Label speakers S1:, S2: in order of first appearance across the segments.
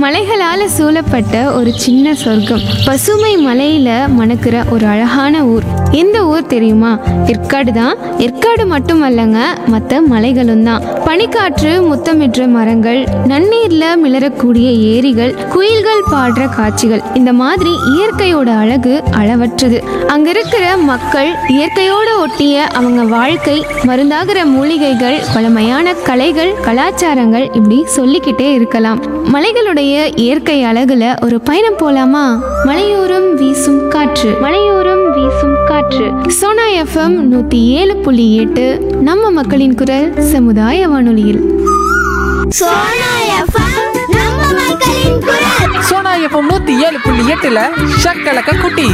S1: மலைகளால சூழப்பட்ட ஒரு சின்ன சொர்க்கம் பசுமை மலையில மணக்கிற ஒரு அழகான ஊர் எந்த ஊர் தெரியுமா ஏற்காடு தான் ஏற்காடு மட்டுமல்லங்க மற்ற மலைகளும் தான் பனிக்காற்று முத்தமிடுற மரங்கள் நன்னீர்ல மிளறக்கூடிய ஏரிகள் குயில்கள் பாடுற காட்சிகள் இந்த மாதிரி இயற்கையோட அழகு அளவற்றது அங்க இருக்கிற மக்கள் இயற்கையோட ஒட்டிய அவங்க வாழ்க்கை மருந்தாகிற மூலிகைகள் பழமையான கலைகள் கலாச்சாரங்கள் இப்படி சொல்லிக்கிட்டே இருக்கலாம் மலைகளுடைய இயற்கை அழகுல ஒரு பயணம் போலாமா மலையோரம் வீசும் காற்று மலையோரம் வீசும் காற்று சோனா எஃப்எம் நூத்தி ஏழு புள்ளி எட்டு நம்ம மக்களின் குரல் சமுதாய வானொலியில்
S2: சோனா எஃப்எம் நம்ம மக்களின் குரல்
S3: சோனா எஃப்எம் நூத்தி ஏழு புள்ளி எட்டுல ஷக்கலக்க குட்டி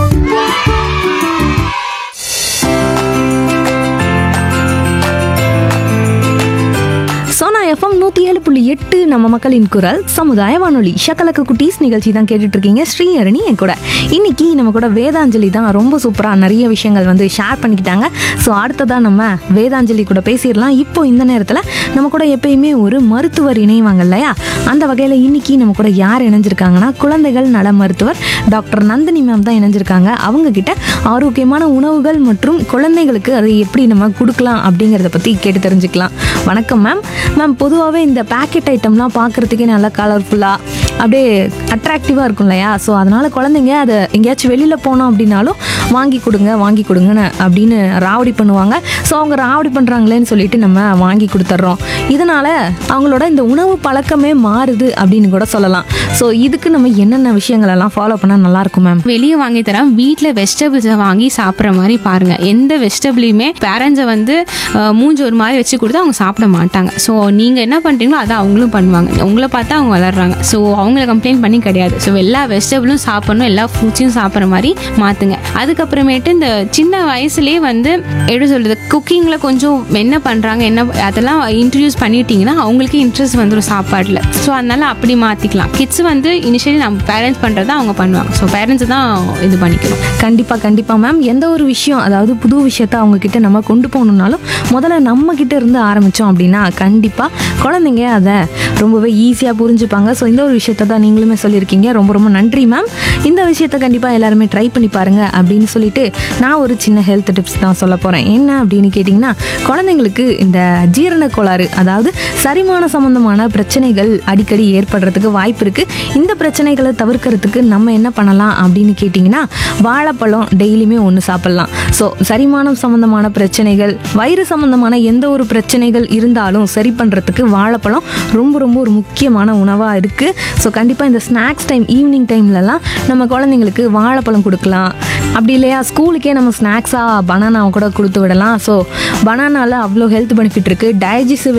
S4: சோனா எஃப்எம் நூற்றி ஏழு புள்ளி எட்டு நம்ம மக்களின் குரல் சமுதாய வானொலி ஷக்கலக்கு குட்டீஸ் நிகழ்ச்சி தான் கேட்டுட்டு இருக்கீங்க ஸ்ரீஹரணி என் கூட இன்னைக்கு நம்ம கூட வேதாஞ்சலி தான் ரொம்ப சூப்பராக நிறைய விஷயங்கள் வந்து ஷேர் பண்ணிக்கிட்டாங்க ஸோ அடுத்ததாக நம்ம வேதாஞ்சலி கூட பேசிடலாம் இப்போ இந்த நேரத்தில் நம்ம கூட எப்பயுமே ஒரு மருத்துவர் இணைவாங்க இல்லையா அந்த வகையில் இன்னைக்கு நம்ம கூட யார் இணைஞ்சிருக்காங்கன்னா குழந்தைகள் நல மருத்துவர் டாக்டர் நந்தினி மேம் தான் இணைஞ்சிருக்காங்க அவங்க கிட்ட ஆரோக்கியமான உணவுகள் மற்றும் குழந்தைகளுக்கு அதை எப்படி நம்ம கொடுக்கலாம் அப்படிங்கிறத பற்றி கேட்டு தெரிஞ்சுக்கலாம் வணக்கம் மேம் மேம் பொதுவாகவே இந்த பேக்கெட் ஐட்டம்லாம் பார்க்குறதுக்கே நல்லா கலர்ஃபுல்லாக அப்படியே அட்ராக்டிவாக இருக்கும் இல்லையா ஸோ அதனால் குழந்தைங்க அதை எங்கேயாச்சும் வெளியில் போனோம் அப்படின்னாலும் வாங்கி கொடுங்க வாங்கி கொடுங்கன்னு அப்படின்னு ராவடி பண்ணுவாங்க ஸோ அவங்க ராவடி பண்ணுறாங்களேன்னு சொல்லிட்டு நம்ம வாங்கி கொடுத்துட்றோம் இதனால் அவங்களோட இந்த உணவு பழக்கமே மாறுது அப்படின்னு கூட சொல்லலாம் ஸோ இதுக்கு நம்ம என்னென்ன விஷயங்கள் எல்லாம் ஃபாலோ பண்ணால் நல்லாயிருக்கும் மேம்
S5: வெளியே வாங்கி தராம வீட்டில் வெஜிடபிள்ஸை வாங்கி சாப்பிட்ற மாதிரி பாருங்க எந்த வெஜிடபிளையுமே பேரண்ட்ஸை வந்து அஹ், மூஞ்சி ஒரு மாதிரி வச்சு கொடுத்து அவங்க சாப்பிட மாட்டாங்க ஸோ நீங்கள் என்ன பண்ணுறீங்களோ அதை அவங்களும் பண்ணுவாங்க உங்களை பார்த்தா அவங்க வளர்றாங்க ஸோ அவங்கள கம்ப்ளைண்ட் பண்ணி கிடையாது ஸோ எல்லா வெஜிடபிளும் சாப்பிடணும் எல்லா ஃப்ரூட்ஸையும் சாப்பிட்ற மாதிரி மாற்றுங்க அதுக்கப்புறமேட்டு இந்த சின்ன வயசுலேயே வந்து எப்படி சொல்கிறது குக்கிங்கில் கொஞ்சம் என்ன பண்ணுறாங்க என்ன அதெல்லாம் இன்ட்ரடியூஸ் பண்ணிட்டீங்கன்னா அவங்களுக்கு இன்ட்ரெஸ்ட் வந்துடும் சாப்பாட்டில் ஸோ அதனால அப்படி மாற்றிக்கலாம் கிட்ஸ் வந்து இனிஷியலி நம்ம பேரண்ட்ஸ் பண்ணுறதை அவங்க பண்ணுவாங்க ஸோ பேரண்ட்ஸ் தான் இது பண்ணிக்கணும்
S4: கண்டிப்பாக கண்டிப்பாக மேம் எந்த ஒரு விஷயம் அதாவது புது விஷயத்த அவங்க கிட்ட நம்ம கொண்டு போகணுன்னாலும் முதல்ல நம்ம கிட்ட இருந்து ஆரம்பித்தோம் அப்படின்னா கண்டிப்பாக குழந்தைங்க அதை ரொம்பவே ஈஸியாக புரிஞ்சுப்பாங்க ஸோ இந்த ஒரு விஷயத்த தான் நீங்களுமே சொல்லியிருக்கீங்க ரொம்ப ரொம்ப நன்றி மேம் இந்த விஷயத்த கண்டிப்பாக எல்லாருமே ட்ரை பண்ணி பாருங்க அப்படின்னு சொல்லிட்டு நான் ஒரு சின்ன ஹெல்த் டிப்ஸ் தான் சொல்ல போகிறேன் என்ன அப்படின்னு கேட்டிங்கன்னா குழந்தைங்களுக்கு இந்த ஜீரண கோளாறு அதாவது சரிமான சம்பந்தமான பிரச்சனைகள் அடிக்கடி ஏற்படுறதுக்கு வாய்ப்பு இருக்குது இந்த பிரச்சனைகளை தவிர்க்கிறதுக்கு நம்ம என்ன பண்ணலாம் அப்படின்னு கேட்டிங்கன்னா வாழைப்பழம் டெய்லியுமே ஒன்று சாப்பிட்லாம் ஸோ சரிமானம் சம்மந்தமான பிரச்சனைகள் வயிறு சம்மந்தமான எந்த ஒரு பிரச்சனைகள் இருந்தாலும் சரி பண்ணுறதுக்கு வாழைப்பழம் ரொம்ப ரொம்ப ஒரு முக்கியமான உணவாக இருக்குது ஸோ கண்டிப்பாக இந்த ஸ்நாக்ஸ் டைம் ஈவினிங் டைம்லலாம் நம்ம குழந்தைங்களுக்கு வாழைப்பழம் கொடுக்கலாம் அப்படி இல்லையா ஸ்கூலுக்கே நம்ம ஸ்நாக்ஸாக பனானாவை கூட கொடுத்து விடலாம் ஸோ பனானாவில் அவ்வளோ ஹெல்த் பெனிஃபிட் இருக்குது டைஜஸ்டிவ்